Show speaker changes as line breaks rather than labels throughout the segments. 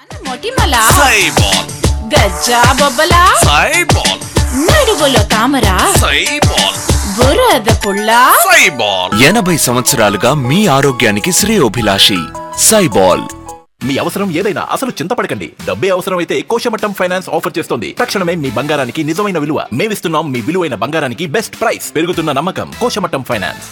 మొటిమల
సైబాల్
గజ్జా బొబ్బల
సైబాల్
నడువులో తామర
సైబాల్
బురద పుల్ల
సైబాల్
ఎనభై సంవత్సరాలుగా మీ ఆరోగ్యానికి శ్రేయోభిలాషి సైబాల్
మీ అవసరం ఏదైనా అసలు చింతపడకండి డబ్బే అవసరం అయితే కోశమట్టం ఫైనాన్స్ ఆఫర్ చేస్తోంది తక్షణమే మీ బంగారానికి నిజమైన విలువ మేమిస్తున్నాం మీ విలువైన బంగారానికి బెస్ట్ ప్రైస్ పెరుగుతున్న నమ్మకం కోశమట్టం ఫైనాన్స్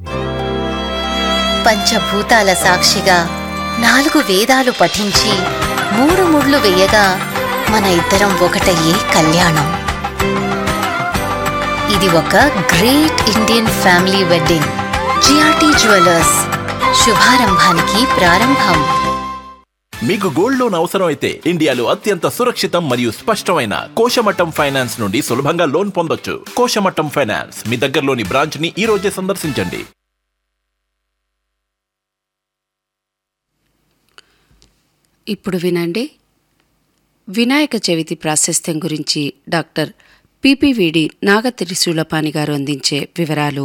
పంచభూతాల సాక్షిగా నాలుగు వేదాలు పఠించి మూడు ముళ్ళు వేయగా మన ఇద్దరం ఒకటయ్యే కళ్యాణం ఇది ఒక great Indian family wedding GRT jewellers శుభారంభానికి ప్రారంభం
మీకు గోల్డ్ లోన్ అవసరం అయితే ఇండియాలో అత్యంత సురక్షితం మరియు స్పష్టమైన కోశమట్టం ఫైనాన్స్ నుండి సులభంగా లోన్ పొందొచ్చు కోశమట్టం ఫైనాన్స్ మీ దగ్గరలోని బ్రాంచ్ ని ఈ రోజే సందర్శించండి
ఇప్పుడు వినండి వినాయక చవితి ప్రాశస్త్యం గురించి డాక్టర్ పిపివిడి నాగతిరిశూలపాణి గారు అందించే వివరాలు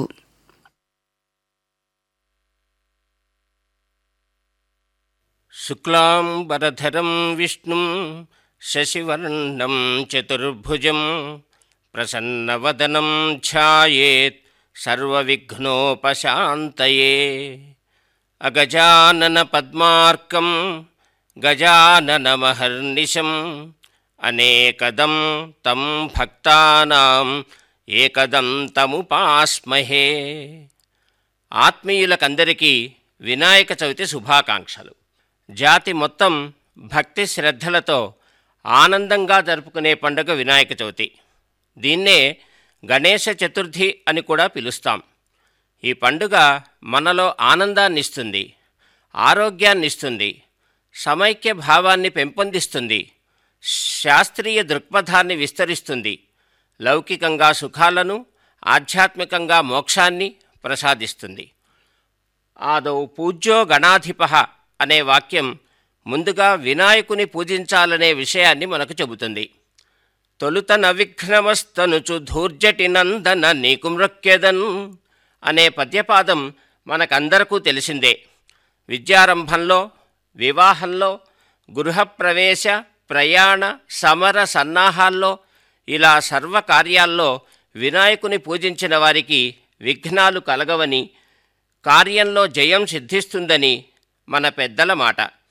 శుక్లాంబరధరం విష్ణుం శశివర్ణం చతుర్భుజం ప్రసన్నవదనం ఛాయేత్ సర్వవిఘ్నోపశాంతయే అగజానన పద్మార్కం గజాననమహర్నిశం అనేకదం తం భక్తానాం ఏకదం తముపాస్మహే ఆత్మీయులకందరికీ వినాయక చవితి శుభాకాంక్షలు జాతి మొత్తం భక్తి శ్రద్ధలతో ఆనందంగా జరుపుకునే పండుగ వినాయక చవితి దీన్నే గణేశ చతుర్థి అని కూడా పిలుస్తాం ఈ పండుగ మనలో ఆనందాన్నిస్తుంది ఆరోగ్యాన్నిస్తుంది సమైక్య భావాన్ని పెంపొందిస్తుంది శాస్త్రీయ దృక్పథాన్ని విస్తరిస్తుంది లౌకికంగా సుఖాలను ఆధ్యాత్మికంగా మోక్షాన్ని ప్రసాదిస్తుంది ఆదౌ పూజ్యో గణాధిప అనే వాక్యం ముందుగా వినాయకుని పూజించాలనే విషయాన్ని మనకు చెబుతుంది తొలుత నవిఘ్నమస్తనుచు ధూర్జటి నందన నీకు మృక్యదన్ అనే పద్యపాదం మనకందరకు తెలిసిందే విద్యారంభంలో వివాహంలో గృహప్రవేశ ప్రయాణ సమర సన్నాహాల్లో ఇలా సర్వ కార్యాల్లో వినాయకుని పూజించిన వారికి విఘ్నాలు కలగవని కార్యంలో జయం సిద్ధిస్తుందని మన పెద్దల మాట